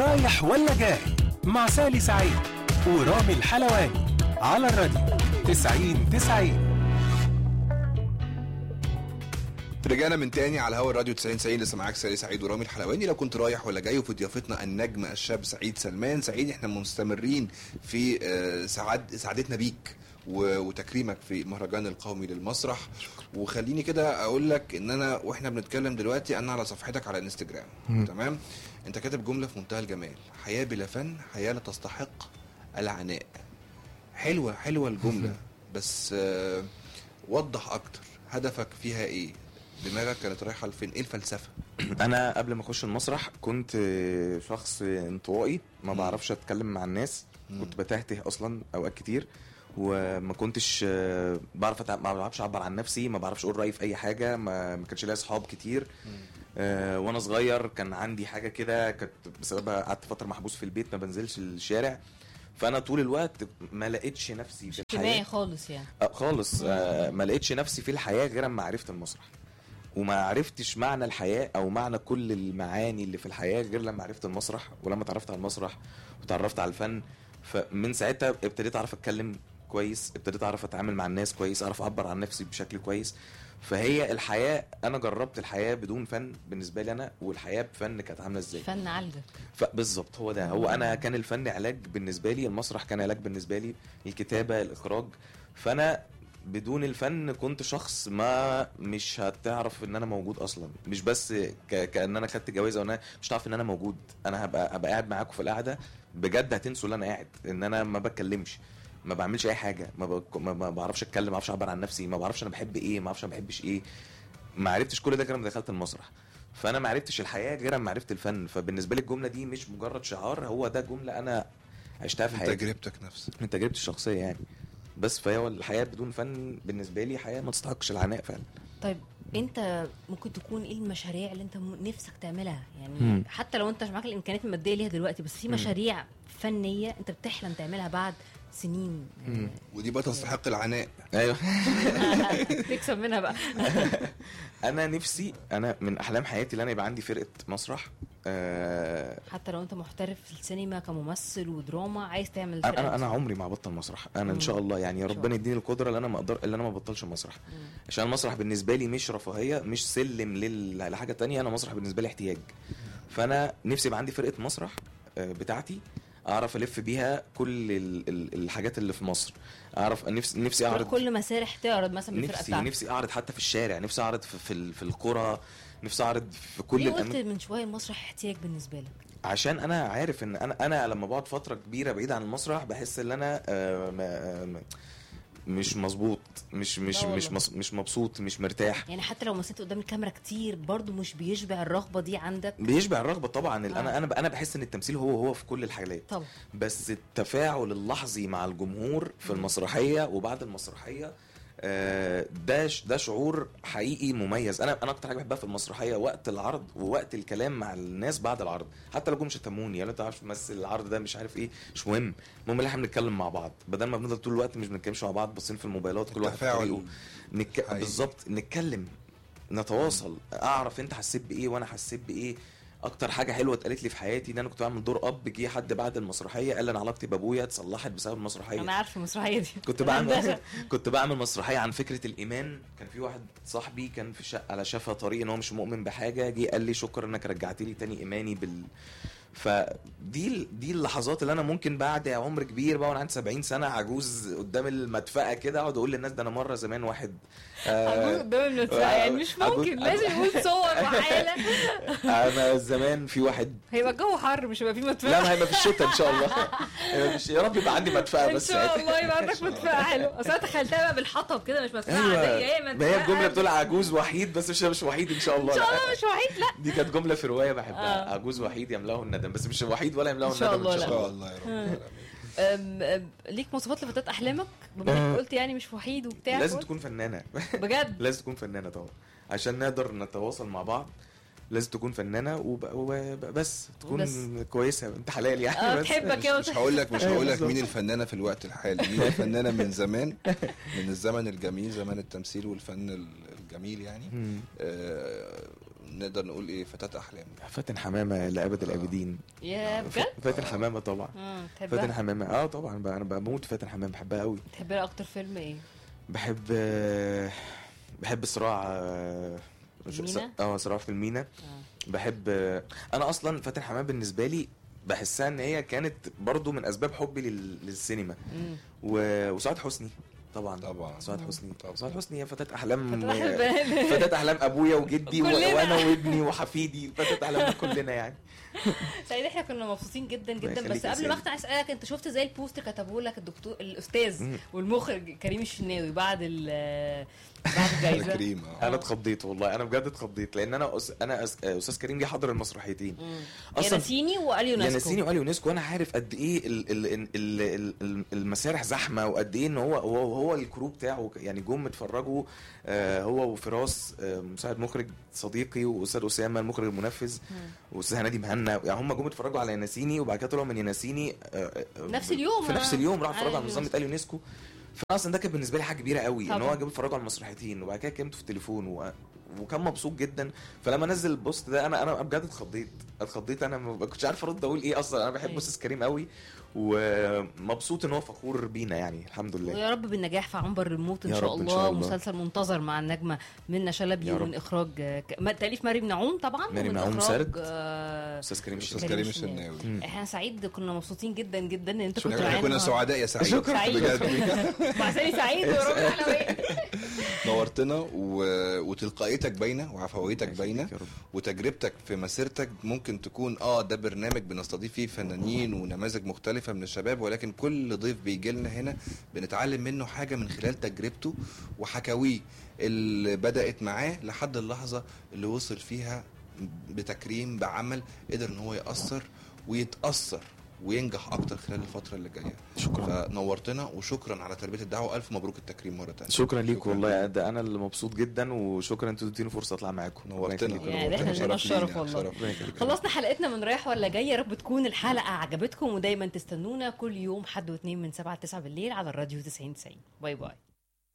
رايح ولا جاي مع سالي سعيد ورامي الحلواني على الراديو 90 90 رجعنا من تاني على هوا الراديو 90 90 لسه معاك سالي سعيد ورامي الحلواني لو كنت رايح ولا جاي وفي ضيافتنا النجم الشاب سعيد سلمان سعيد احنا مستمرين في آه، سعاد سعادتنا بيك و- وتكريمك في مهرجان القومي للمسرح وخليني كده اقول لك ان انا واحنا بنتكلم دلوقتي انا على صفحتك على انستجرام تمام انت كاتب جمله في منتهى الجمال حياه بلا فن حياه لا تستحق العناء حلوه حلوه الجمله بس آه، وضح اكتر هدفك فيها ايه دماغك كانت رايحه لفين ايه الفلسفه انا قبل ما اخش المسرح كنت شخص انطوائي ما بعرفش اتكلم مع الناس كنت بتهته اصلا اوقات كتير وما كنتش بعرف أتع... ما بعرفش اعبر عن نفسي ما بعرفش اقول رايي في اي حاجه ما, ما كانش ليا اصحاب كتير آه وانا صغير كان عندي حاجه كده كانت بسببها قعدت فتره محبوس في البيت ما بنزلش الشارع فانا طول الوقت ما لقيتش نفسي في اجتماعي الحياه خالص يعني آه، خالص آه، ما لقيتش نفسي في الحياه غير اما عرفت المسرح وما عرفتش معنى الحياه او معنى كل المعاني اللي في الحياه غير لما عرفت المسرح ولما اتعرفت على المسرح وتعرفت على الفن فمن ساعتها ابتديت اعرف اتكلم كويس ابتديت اعرف اتعامل مع الناس كويس اعرف اعبر عن نفسي بشكل كويس فهي الحياه انا جربت الحياه بدون فن بالنسبه لي انا والحياه بفن كانت عامله ازاي فن عالجك فبالظبط هو ده هو انا كان الفن علاج بالنسبه لي المسرح كان علاج بالنسبه لي الكتابه الاخراج فانا بدون الفن كنت شخص ما مش هتعرف ان انا موجود اصلا مش بس ك... كان انا خدت جوائز او انا مش هتعرف ان انا موجود انا هبقى هبقى قاعد معاكم في القعده بجد هتنسوا ان انا قاعد ان انا ما بتكلمش ما بعملش اي حاجه ما, ب... ما ما بعرفش اتكلم ما بعرفش اعبر عن نفسي ما بعرفش انا بحب ايه ما بعرفش انا بحبش ايه ما عرفتش كل ده غير لما دخلت المسرح فانا ما عرفتش الحياه غير لما عرفت الفن فبالنسبه لي الجمله دي مش مجرد شعار هو ده جمله انا عشتها في من حياتي تجربتك نفسك من تجربتي الشخصيه يعني بس فهي الحياه بدون فن بالنسبه لي حياه ما تستحقش العناء فعلا طيب انت ممكن تكون ايه المشاريع اللي انت م- نفسك تعملها يعني مم. حتى لو انت مش معاك الامكانيات الماديه ليها دلوقتي بس في مشاريع فنيه انت بتحلم تعملها بعد سنين مم. ودي بقى تستحق العناء ايوه تكسب منها بقى انا نفسي انا من احلام حياتي ان انا يبقى عندي فرقه مسرح آه حتى لو انت محترف في السينما كممثل ودراما عايز تعمل انا فرقة انا انا مسرح. عمري ما هبطل مسرح انا ان مم. شاء الله يعني يا إن شاء ربنا الله. يديني القدره اللي انا ما اقدر اللي انا ما بطلش مسرح مم. عشان المسرح بالنسبه لي مش رفاهيه مش سلم لل- لحاجه تانية انا مسرح بالنسبه لي احتياج فانا نفسي يبقى عندي فرقه مسرح آه، بتاعتي اعرف الف بيها كل ال- ال- الحاجات اللي في مصر اعرف نفسي نفسي تروح اعرض كل مسارح تعرض مثلا بالفرقه نفسي بتاعتك نفسي اعرض حتى في الشارع نفسي اعرض في في, ال- في القرى نفسي اعرض في كل ليه قلت الاماكن من شويه المسرح احتياج بالنسبه لك عشان انا عارف ان انا انا لما بقعد فتره كبيره بعيد عن المسرح بحس ان انا آه، ما- آه، ما- مش مظبوط مش مش لا مش والله. مص- مش مبسوط مش مرتاح يعني حتى لو مثلت قدام الكاميرا كتير برضو مش بيشبع الرغبه دي عندك بيشبع الرغبه طبعا آه. انا انا انا بحس ان التمثيل هو هو في كل الحالات طبعا بس التفاعل اللحظي مع الجمهور في المسرحيه وبعد المسرحيه آه، ده ش- ده شعور حقيقي مميز انا انا اكتر حاجه بحبها في المسرحيه وقت العرض ووقت الكلام مع الناس بعد العرض حتى لو جم شتموني يعني انت عارف تمثل العرض ده مش عارف ايه مش مهم المهم ان احنا بنتكلم مع بعض بدل ما بنفضل طول الوقت مش بنتكلمش مع بعض باصين في الموبايلات كل واحد في التفاعل طريقه نك... حقيقي. بالظبط نتكلم نتواصل اعرف انت حسيت بايه وانا حسيت بايه اكتر حاجه حلوه اتقالت لي في حياتي ان انا كنت بعمل دور اب جه حد بعد المسرحيه قال لي انا علاقتي بابويا اتصلحت بسبب المسرحيه انا عارفه المسرحيه دي كنت بعمل كنت بعمل مسرحيه عن فكره الايمان كان في واحد صاحبي كان في شقه على شفا طريق ان هو مش مؤمن بحاجه جه قال لي شكرا انك رجعت لي تاني ايماني بال فدي ال- دي اللحظات اللي انا ممكن بعد عمر كبير بقى وانا عندي 70 سنه عجوز قدام المدفأه كده اقعد اقول للناس ده انا مره زمان واحد آه، قدام المدفع يعني مش أقول- ممكن لازم يقول صور وحاله انا زمان في واحد هيبقى الجو حر مش هيبقى فيه مدفع لا ما هيبقى في الشتاء ان شاء الله هيبقى في الشتاء. يا رب يبقى عندي مدفأة ان بس شاء ساعتها. الله يبقى عندك مدفع حلو اصل انا تخيلتها بقى بالحطب كده مش مدفع ايوه عاديه هي ما هي مدفعة. الجمله بتقول عجوز وحيد بس مش مش وحيد ان شاء الله ان شاء لا. الله مش وحيد لا دي كانت جمله في روايه بحبها آه. عجوز وحيد يملاه الندم بس مش وحيد ولا يملاه إن شاء الندم الله ان لا. شاء ان الله شاء الله يا رب العالمين. أم أم ليك مواصفات لفتاة احلامك بما انك آه. قلت يعني مش وحيد وبتاع لازم قلت. تكون فنانه بجد لازم تكون فنانه طبعا عشان نقدر نتواصل مع بعض لازم تكون فنانه وب... وبس تكون بس. كويسه انت حلال يعني اه بس تحبك يا مش هقول لك مش أيوة هقول لك بالظبط. مين الفنانه في الوقت الحالي مين الفنانه من زمان من الزمن الجميل زمان التمثيل والفن ال- الجميل يعني مم. آه، نقدر نقول ايه فتاة احلام فاتن حمامه لابد الابدين يا بجد فاتن حمامه طبعا اه فاتن تحبها حمامه اه طبعا بقى انا بموت في فاتن حمامه بحبها قوي تحب لها اكتر فيلم ايه بحب آه، بحب صراع آه، المينا؟ اه صراع في المينا آه. بحب آه، انا اصلا فاتن حمامه بالنسبه لي بحسها ان هي كانت برضو من اسباب حبي لل- للسينما مم. و- وسعاد حسني طبعا طبعا. سعاد حسني طبعا. سعاد حسني هي فتاة احلام فتاة أحلام. فتاة احلام ابويا وجدي و- كلنا. وانا وابني وحفيدي فتاة احلام كلنا يعني سعيد احنا كنا مبسوطين جدا الله جدا يخليك بس يا قبل ما سيدي. افتح اسالك انت شفت زي البوستر كتبه لك الدكتور الاستاذ مم. والمخرج كريم الشناوي بعد ال بعد الجايزه كريم آه. انا اتخضيت والله انا بجد اتخضيت لان انا أس... انا أس... استاذ كريم جه حضر المسرحيتين مم. أصلاً- يا نسيني وقال يونسكو يانسيني وقال يونسكو وانا عارف قد ايه ال ال ال ال ال المسارح زحمه وقد ايه ان هو هو هو الكرو بتاعه يعني جم اتفرجوا آه هو وفراس آه مساعد مخرج صديقي واستاذ اسامه المخرج المنفذ واستاذ هنادي مهنا يعني هم جم اتفرجوا على يانسيني وبعد كده طلعوا من يانسيني آه آه، نفس اليوم، في نفس آه. اليوم راحوا اتفرجوا على أيوة. نظام اتقال يونسكو فاصلا ده كان بالنسبه لي حاجه كبيره قوي ان هو طبعاً. جاب اتفرجوا على المسرحيتين وبعد كده كلمته في التليفون و... وكان مبسوط جدا فلما نزل البوست ده انا انا بجد اتخضيت اتخضيت انا ما كنتش عارف ارد اقول ايه اصلا انا بحب أيوة. استاذ كريم قوي ومبسوط ان هو فخور بينا يعني الحمد لله ويا رب بالنجاح في عنبر الموت ان يا شاء رب إن الله شاء الله. مسلسل منتظر مع النجمه منى شلبي يا رب. ومن اخراج آه، ك- ما- تاليف مريم نعوم طبعا مريم ومن نعوم إخراج، سرد. آه، استاذ كريم استاذ الشناوي. كريم الشناوي. الشناوي مم. احنا سعيد كنا مبسوطين جدا جدا ان انت كنت احنا معانا كنا النهاردة. سعداء يا سعيد شكراً. سعيد. بجد مع سالي سعيد ورامي حلواني نورتنا و... وتلقائيتك باينه وعفويتك الله باينه يخليك يا رب. وتجربتك في مسيرتك ممكن تكون اه ده برنامج بنستضيف فيه فنانين ونماذج مختلفه من الشباب ولكن كل ضيف بيجي لنا هنا بنتعلم منه حاجه من خلال تجربته وحكاويه اللي بدات معاه لحد اللحظه اللي وصل فيها بتكريم بعمل قدر ان هو ياثر ويتاثر وينجح اكتر خلال الفتره اللي جايه شكرا فنورتنا وشكرا على تربيه الدعوه الف مبروك التكريم مره تانية شكرا ليك شكراً والله ده انا اللي مبسوط جدا وشكرا انتوا اديتوني فرصه اطلع معاكم نورتنا الله يخليك. يعني ده احنا شرف لنا الشرف لينا، والله. شرف. ربنا يخليك. خلصنا حلقتنا من رايح ولا جاي يا رب تكون الحلقه عجبتكم ودايما تستنونا كل يوم حد واثنين من 7 ل 9 بالليل على الراديو 90 90 باي باي